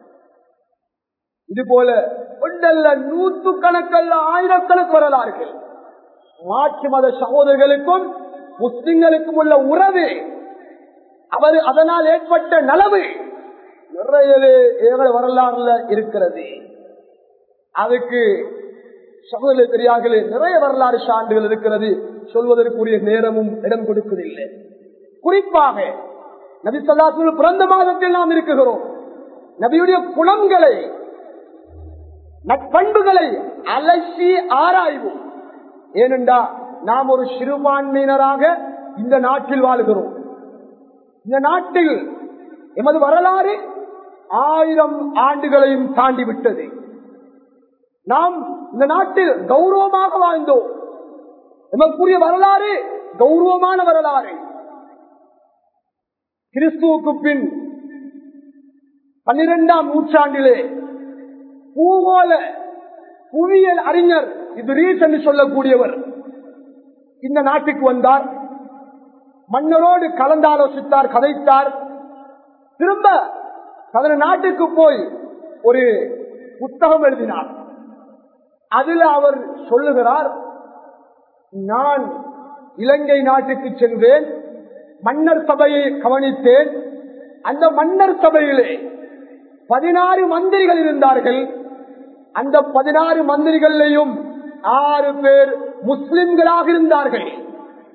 இது போல ஒன்றல்ல நூற்று கணக்கல்ல ஆயிரக்கணக்கு வரலாறுகள் மாற்று மத சகோதரர்களுக்கும் முஸ்லிம்களுக்கும் உள்ள உறவு அவர் அதனால் ஏற்பட்ட நலவு நிறைய ஏழை வரலாறுல இருக்கிறது அதுக்கு சகோதர பெரியார்களே நிறைய வரலாறு சான்றுகள் இருக்கிறது சொல்வதற்குரிய நேரமும் இடம் கொடுப்பதில்லை குறிப்பாக நபி சொல்லாசு பிறந்த மாதத்தில் நாம் இருக்குகிறோம் நபியுடைய குணங்களை நட்பண்புகளை அலசி ஆராய்வோம் ஏனென்றா நாம் ஒரு சிறுபான்மையினராக இந்த நாட்டில் வாழுகிறோம் இந்த நாட்டில் எமது வரலாறு ஆயிரம் ஆண்டுகளையும் தாண்டி விட்டது நாம் இந்த நாட்டில் கௌரவமாக வாழ்ந்தோம் எமக்குரிய வரலாறு கௌரவமான வரலாறு கிறிஸ்துவுக்கு பின் பன்னிரெண்டாம் நூற்றாண்டிலே பூகோள புவியியல் அறிஞர் இது என்று சொல்லக்கூடியவர் இந்த நாட்டுக்கு வந்தார் மன்னரோடு கலந்தாலோசித்தார் கதைத்தார் திரும்ப தனது நாட்டுக்கு போய் ஒரு புத்தகம் எழுதினார் அதுல அவர் சொல்லுகிறார் நான் இலங்கை நாட்டுக்கு சென்றேன் மன்னர் சபையை கவனித்தேன் அந்த மன்னர் சபையிலே பதினாறு மந்திரிகள் இருந்தார்கள் அந்த பதினாறு மந்திரிகளையும் ஆறு பேர் முஸ்லிம்களாக இருந்தார்கள்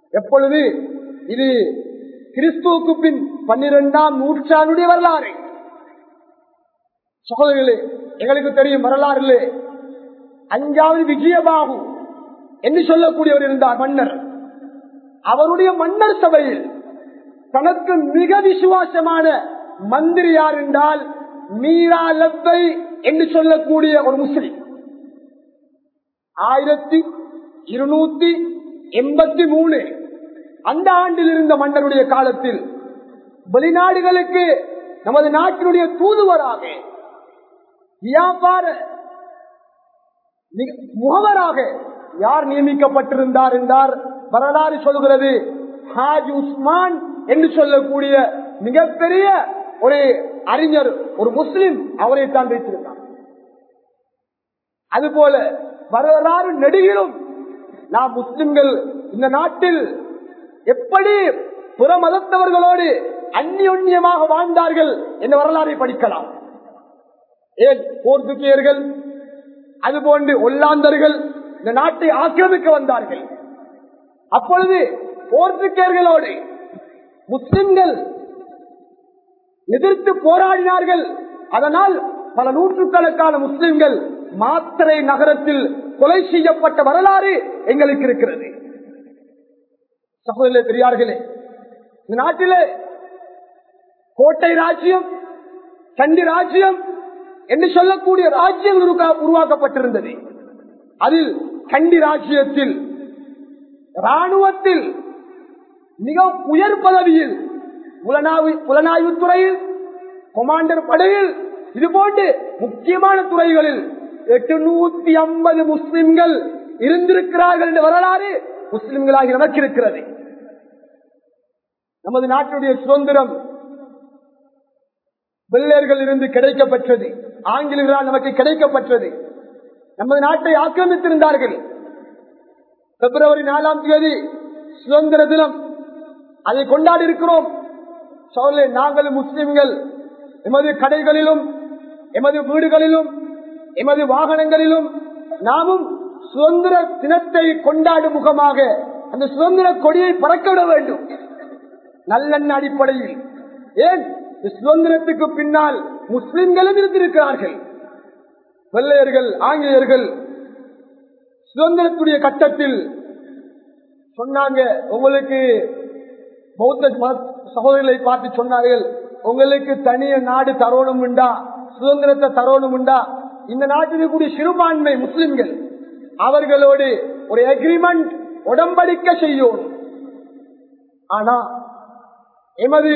எப்பொழுது இது கிறிஸ்துவுக்கு பின் பன்னிரெண்டாம் நூற்றாண்டுடைய வரலாறு சகோதரர்களே எங்களுக்கு தெரியும் வரலாறுல அஞ்சாவது விஜயபாகு என்று சொல்லக்கூடியவர் இருந்தார் மன்னர் அவருடைய மன்னர் சபையில் தனக்கு மிக விசுவாசமான மந்திரி யார் என்றால் மீரா லப்பை என்று சொல்லக்கூடிய ஒரு முஸ்லிம் ஆயிரத்தி இருநூத்தி எண்பத்தி மூணு அந்த ஆண்டில் இருந்த மன்னருடைய காலத்தில் வெளிநாடுகளுக்கு நமது நாட்டினுடைய தூதுவராக வியாபார முகவராக யார் நியமிக்கப்பட்டிருந்தார் என்றார் வரலாறு சொல்கிறது ஹாஜ் உஸ்மான் என்று சொல்லக்கூடிய மிகப்பெரிய ஒரு அறிஞர் ஒரு முஸ்லிம் அவரை தான் வைத்திருந்தார் அதுபோல வரலாறு நெடுகிலும் நாம் முஸ்லிம்கள் இந்த நாட்டில் எப்படி புற மதத்தவர்களோடு அந்நியொன்னியமாக வாழ்ந்தார்கள் என்ற வரலாறை படிக்கலாம் ஏன் போர்த்துகேயர்கள் அதுபோன்று ஒல்லாந்தர்கள் இந்த நாட்டை ஆக்கிரமிக்க வந்தார்கள் அப்பொழுது போர்த்துகேயர்களோடு முஸ்லிம்கள் எதிர்த்து போராடினார்கள் அதனால் பல நூற்றுக்கணக்கான முஸ்லிம்கள் மாத்திரை நகரத்தில் கொலை செய்யப்பட்ட வரலாறு எங்களுக்கு இருக்கிறது சகோதரர்களே பெரியார்களே இந்த நாட்டிலே கோட்டை ராஜ்யம் கண்டி ராஜ்யம் என்று சொல்லக்கூடிய ராஜ்யம் உருவாக்கப்பட்டிருந்தது அதில் கண்டி ராஜ்யத்தில் ராணுவத்தில் மிக உயர் பதவியில் புலனாய்வு துறையில் கொமாண்டர் படையில் இது போன்று முக்கியமான துறைகளில் எட்டுநூத்தி ஐம்பது முஸ்லிம்கள் இருந்திருக்கிறார்கள் என்ற வரலாறு முஸ்லிம்களாகி நமக்கு இருக்கிறது நமது நாட்டுடைய சுதந்திரம் வெள்ளையர்கள் இருந்து கிடைக்கப்பெற்றது ஆங்கிலேயர்களால் நமக்கு கிடைக்கப்பெற்றது நமது நாட்டை ஆக்கிரமித்திருந்தார்கள் பிப்ரவரி நாலாம் தேதி சுதந்திர தினம் அதை கொண்டாடி இருக்கிறோம் சோழே நாங்கள் முஸ்லிம்கள் எமது கடைகளிலும் எமது வீடுகளிலும் எமது வாகனங்களிலும் நாமும் சுதந்திர தினத்தை கொண்டாடும் முகமாக அந்த சுதந்திர கொடியை பறக்க வேண்டும் நல்லெண்ண அடிப்படையில் ஏன் சுதந்திரத்துக்கு பின்னால் முஸ்லிம்களும் இருந்திருக்கிறார்கள் வெள்ளையர்கள் ஆங்கிலேயர்கள் சுதந்திரத்துடைய கட்டத்தில் சொன்னாங்க உங்களுக்கு பௌத்த சகோதரர்களை பார்த்து சொன்னார்கள் உங்களுக்கு தனிய நாடு தரோணும் உண்டா சுதந்திரத்தை தரோணும் உண்டா இந்த நாட்டில் கூடிய சிறுபான்மை முஸ்லிம்கள் அவர்களோடு ஒரு அக்ரிமெண்ட் உடம்படிக்க செய்யும் ஆனா எமது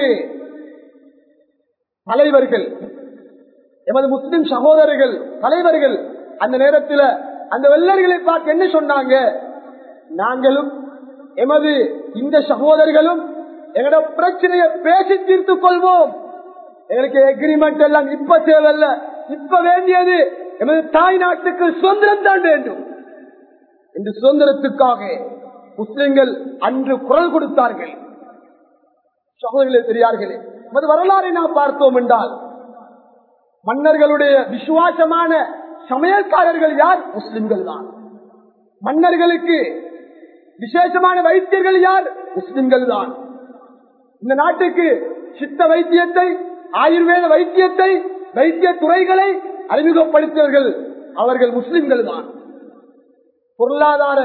தலைவர்கள் எமது முஸ்லிம் சகோதரர்கள் தலைவர்கள் அந்த நேரத்தில் அந்த வெள்ளர்களை பார்த்து என்ன சொன்னாங்க நாங்களும் எமது இந்த சகோதரர்களும் எங்களோட பிரச்சனையை பேசி தீர்த்துக் கொள்வோம் எங்களுக்கு எக்ரிமெண்ட் எல்லாம் இப்ப தேவையில்ல இப்ப வேண்டியது எமது தாய் நாட்டுக்கு சுதந்திரம் தான் வேண்டும் இந்த சுதந்திரத்துக்காக முஸ்லிம்கள் அன்று குரல் கொடுத்தார்கள் சகோதரர்களே பெரியார்களே நமது வரலாறை நாம் பார்த்தோம் என்றால் மன்னர்களுடைய விசுவாசமான சமையல்காரர்கள் யார் முஸ்லிம்கள் தான் மன்னர்களுக்கு விசேஷமான வைத்தியர்கள் யார் முஸ்லிம்கள் தான் இந்த நாட்டுக்கு சித்த வைத்தியத்தை ஆயுர்வேத வைத்தியத்தை வைத்திய துறைகளை அறிமுகப்படுத்தியவர்கள் அவர்கள் முஸ்லிம்கள் தான் பொருளாதார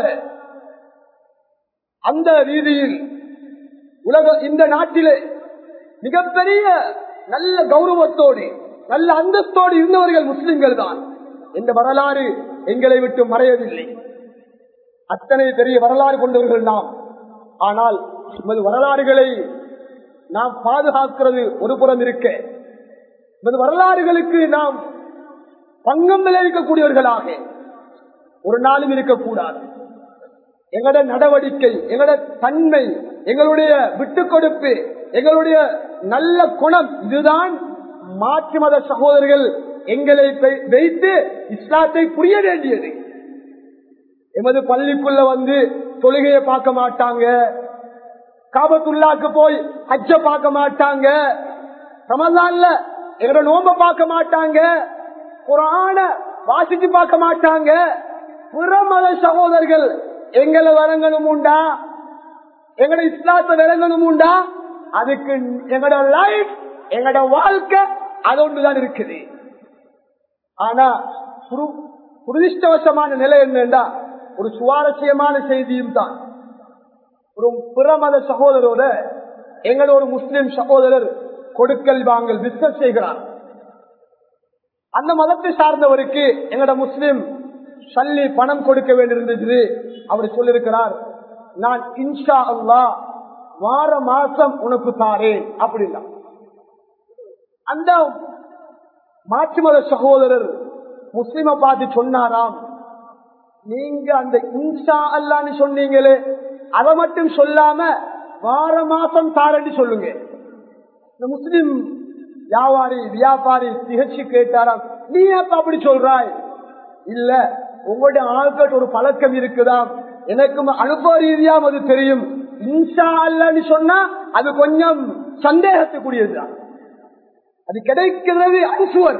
அந்த ரீதியில் உலக இந்த நாட்டிலே மிகப்பெரிய நல்ல கௌரவத்தோடு நல்ல அந்தஸ்தோடு இருந்தவர்கள் முஸ்லிம்கள் தான் இந்த வரலாறு எங்களை விட்டு மறையவில்லை அத்தனை பெரிய வரலாறு கொண்டவர்கள் நாம் ஆனால் நமது வரலாறுகளை நாம் பாதுகாக்கிறது ஒரு புறம் இருக்க நமது வரலாறுகளுக்கு நாம் பங்கம் விளைவிக்கக்கூடியவர்களாக ஒரு நாளும் இருக்கக்கூடாது எங்களோட நடவடிக்கை எங்களோட தன்மை எங்களுடைய விட்டுக் கொடுப்பு எங்களுடைய நல்ல குணம் இதுதான் மாற்று மத சகோதரர்கள் எங்களை வைத்து இஸ்லாத்தை புரிய வேண்டியது எமது பள்ளிக்குள்ள வந்து தொழுகையை பார்க்க மாட்டாங்க காபத்துள்ளாக்கு போய் அச்ச பார்க்க மாட்டாங்க ரமதான்ல எங்களோட நோம்ப பார்க்க மாட்டாங்க குரான வாசிச்சு பார்க்க மாட்டாங்க புறமத சகோதரர்கள் எங்களை வழங்கணும் உண்டா எங்கட இஸ்லாத்தை விளங்கணும்டா அதுக்கு எங்கட லைஃப் எங்கட வாழ்க்கை அது ஒன்றுதான் இருக்குது ஆனா துரு- துரதிர்ஷ்டவசமான நிலை என்னண்டா ஒரு சுவாரஸ்யமான செய்தியும் தான் ஒரு பிறமத சகோதரோட எங்களோட ஒரு முஸ்லிம் சகோதரர் கொடுக்கல் வாங்கல் பிசினஸ் செய்கிறார் அந்த மதத்தை சார்ந்தவருக்கு எங்களோட முஸ்லிம் சல்லி பணம் கொடுக்க வேண்டியிருந்தது அவர் சொல்லியிருக்கிறார் நான் இன்ஷா அல்லாஹ் வார மாசம் உனக்கு தாரேன் அப்படின்னா அந்த மாற்று மத சகோதரர் முஸ்லிம பார்த்து சொன்னாராம் நீங்க அந்த இன்ஷா அல்லான்னு சொன்னீங்களே அதை மட்டும் சொல்லாம வார மாசம் தாரண்டி சொல்லுங்க இந்த முஸ்லிம் வியாபாரி வியாபாரி திகழ்ச்சி கேட்டாராம் நீ அப்ப அப்படி சொல்றாய் இல்ல உங்களுடைய ஆள்கிட்ட ஒரு பழக்கம் இருக்குதாம் எனக்கும் அனுபவ ரீதியாம் அது தெரியும் இன்ஷா அல்லான்னு சொன்னா அது கொஞ்சம் சந்தேகத்துக்குரியதுதான் அது கிடைக்கிறது அன்சுவர்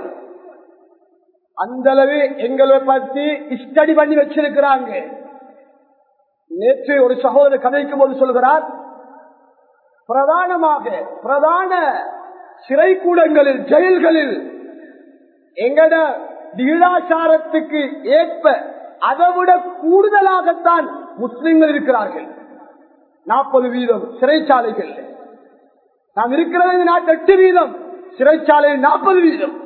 அந்த அளவு எங்களை பத்தி ஸ்டடி பண்ணி வச்சிருக்கிறாங்க நேற்று ஒரு சகோதரர் கதைக்கும் போது சொல்கிறார் பிரதானமாக பிரதான சிறைக்கூடங்களில் ஜெயில்களில் எங்கட விகிதாச்சாரத்துக்கு ஏற்ப அதை விட கூடுதலாகத்தான் முஸ்லிம்கள் இருக்கிறார்கள் நாற்பது வீதம் சிறைச்சாலைகள் நாம் இருக்கிறது இந்த நாட்டு எட்டு வீதம் சிறைச்சாலையில் நாற்பது வீதம்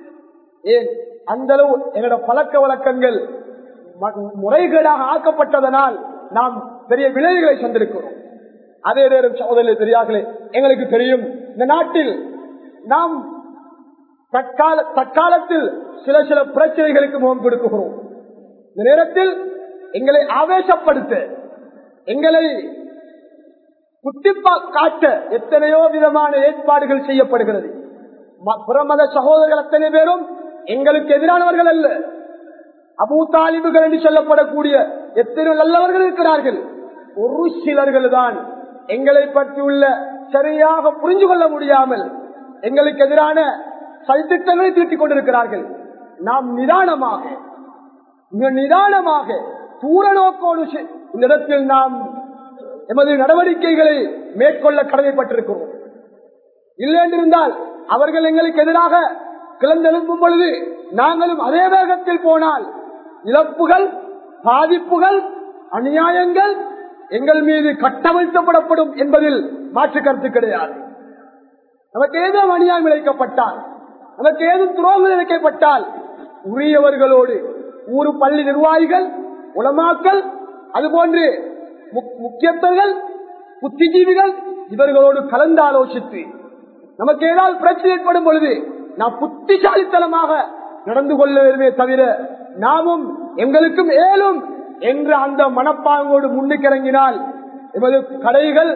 ஏன் அந்த அளவு எங்களோட பழக்க வழக்கங்கள் ம- முறைகேடாக ஆக்கப்பட்டதனால் நாம் பெரிய விளைவுகளை சந்திருக்கிறோம் அதே நேரம் சகோதரர்களே பெரியார்களே எங்களுக்கு தெரியும் இந்த நாட்டில் நாம் தற்கால தற்காலத்தில் சில சில பிரச்சனைகளுக்கு முகம் கொடுக்குகிறோம் இந்த நேரத்தில் எங்களை ஆவேசப்படுத்த எங்களை குத்திப்பா காட்ட எத்தனையோ விதமான ஏற்பாடுகள் செய்யப்படுகிறது ம- புறமத சகோதரர்கள் அத்தனை பேரும் எங்களுக்கு எதிரானவர்கள் அல்ல அபூ தாலிபுகள் என்று சொல்லப்படக்கூடிய எத்தனை நல்லவர்கள் இருக்கிறார்கள் ஒரு சிலர்கள் தான் எங்களை பற்றியுள்ள சரியாக புரிந்து கொள்ள முடியாமல் எங்களுக்கு எதிரான சதித்திட்டங்களை தீட்டிக் கொண்டிருக்கிறார்கள் நாம் நிதானமாக மிக நிதானமாக தூர நோக்கோடு செ- இந்த இடத்தில் நாம் எமது நடவடிக்கைகளை மேற்கொள்ள கடமைப்பட்டிருக்கிறோம் இல்லை என்றிருந்தால் அவர்கள் எங்களுக்கு எதிராக கிளந்தெழுப்பும் பொழுது நாங்களும் அதே வேகத்தில் போனால் இழப்புகள் பாதிப்புகள் அநியாயங்கள் எங்கள் மீது கட்டமைக்கப்படப்படும் என்பதில் மாற்று கருத்து கிடையாது நமக்கு ஏதும் அநியாயம் இழைக்கப்பட்டால் நமக்கு ஏதும் துரோகம் இழைக்கப்பட்டால் உரியவர்களோடு ஊரு பள்ளி நிர்வாகிகள் உலமாக்கள் அதுபோன்று முக்- முக்கியஸ்தர்கள் புத்திஜீவிகள் இவர்களோடு கலந்து ஆலோசித்து நமக்கு ஏதாவது பிரச்சனை ஏற்படும் பொழுது நாம் புத்திசாலித்தனமாக நடந்து கொள்ள வேண்டுமே தவிர நாமும் எங்களுக்கும் ஏலும் என்ற அந்த மனப்பாங்கோடு முன்னுக்கிறங்கினால் எமது கடைகள்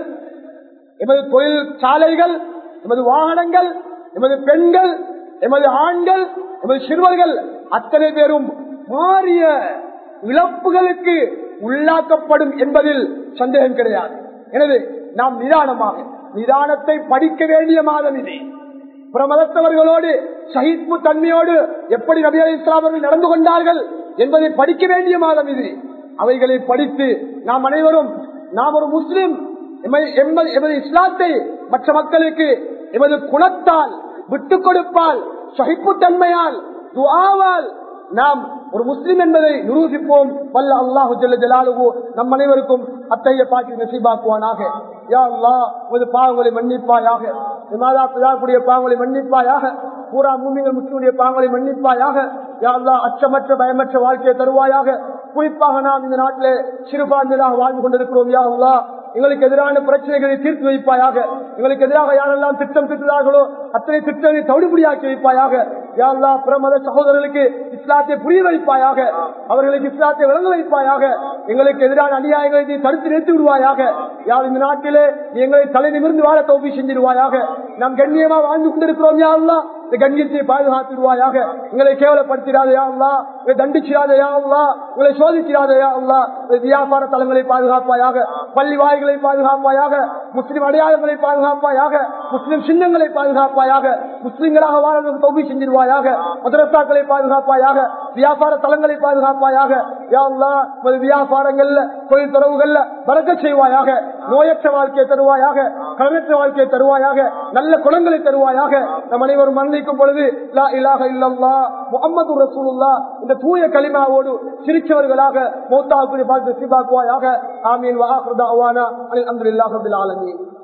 எமது தொழில் சாலைகள் எமது வாகனங்கள் எமது பெண்கள் எமது ஆண்கள் எமது சிறுவர்கள் அத்தனை பேரும் மாறிய இழப்புகளுக்கு உள்ளாக்கப்படும் என்பதில் சந்தேகம் கிடையாது எனவே நாம் நிதானமாக நிதானத்தை படிக்க வேண்டிய மாதம் இது பிரமதத்தவர்களோடு சகிப்பு தன்மையோடு எப்படி நபி அலி இஸ்லாமர்கள் நடந்து கொண்டார்கள் என்பதை படிக்க வேண்டிய மாதம் இது அவைகளை படித்து நாம் அனைவரும் நாம் ஒரு முஸ்லிம் எமது- எமது எமது இஸ்லாத்தை மற்ற மக்களுக்கு எமது குணத்தால் விட்டுக் கொடுப்பால் சகிப்புத்தன்மையால் துஆவால் நாம் ஒரு முஸ்லிம் என்பதை நிரூபிப்போம் வல்ல அல்லாஹு ஜல்ல ஜலாலுஹு நம் அனைவருக்கும் அத்தகைய பாக்கி நசீபாக்குவானாக யா அல்லாஹ் உமது பாவங்களை மன்னிப்பாயாக மாதா பிதாக்குடைய பாவங்களை மன்னிப்பாயாக பூரா மூமிகள் முஸ்லிமுடைய பாவங்களை மன்னிப்பாயாக யா அல்லாஹ் அச்சமற்ற பயமற்ற வாழ்க்கையை தருவாயாக குறிப்பாக நாம் இந்த நாட்டிலே சிறுபான்மையாக வாழ்ந்து கொண்டிருக்கிறோம் யா அல்லாஹ் எங்களுக்கு எதிரான பிரச்சனைகளை தீர்த்து வைப்பாயாக எங்களுக்கு எதிராக யாரெல்லாம் திட்டம் திட்டுகிறார்களோ அத்தனை திட்டங்களை தவிடுபடியாக்கி வைப்பாயாக யாரெல்லாம் பிரமத சகோதரர்களுக்கு இஸ்லாத்தை புரிய வைப்பாயாக அவர்களுக்கு இஸ்லாத்தை வழங்க வைப்பாயாக எங்களுக்கு எதிரான அநியாயங்களை நீ தடுத்து நிறுத்தி விடுவாயாக யார் இந்த நாட்டிலே நீ எங்களை தலை நிமிர்ந்து வாழ தோப்பி செஞ்சிருவாயாக நாம் கண்ணியமா வாழ்ந்து கொண்டிருக்கிறோம் யாரெல்லாம் இந்த கண்ணியத்தை பாதுகாத்துடுவாயாக எங்களை கேவலப்படுத்திடாதையா அல்லா எங்களை தண்டிச்சிடாதையா அல்லா எங்களை சோதிச்சிடாதையா அல்லா வியாபார தலங்களை பாதுகாப்பாயாக பள்ளி வாய்களை பாதுகாப்பாயாக முஸ்லிம் அடையாளங்களை பாதுகாப்பாயாக முஸ்லிம் சின்னங்களை பாதுகாப்பாயாக முஸ்லிம்களாக வாழ்வதற்கு தொகுதி செஞ்சிருவாயாக மதரசாக்களை பாதுகாப்பாயாக வியாபார தலங்களை பாதுகாப்பாயாக யா அல்லாஹ், உமது வியாபாரங்கள்ல தொழில் துறவுகள்ல பறக்க செய்வாயாக நோயற்ற வாழ்க்கையை தருவாயாக கடனற்ற வாழ்க்கையை தருவாயாக நல்ல குணங்களை தருவாயாக நம் அனைவரும் மரணிக்கும் பொழுது லா இலாஹ இல்லல்லா முகமது ரசூலுல்லா இந்த தூய கலிமாவோடு சிரிச்சவர்களாக மௌத்தாவுக்கு பார்த்து சிபாக்குவாயாக ஆமீன் வஹாஹுதாவானா அல்ஹம்துலில்லாஹி ரப்பில் ஆலமீன்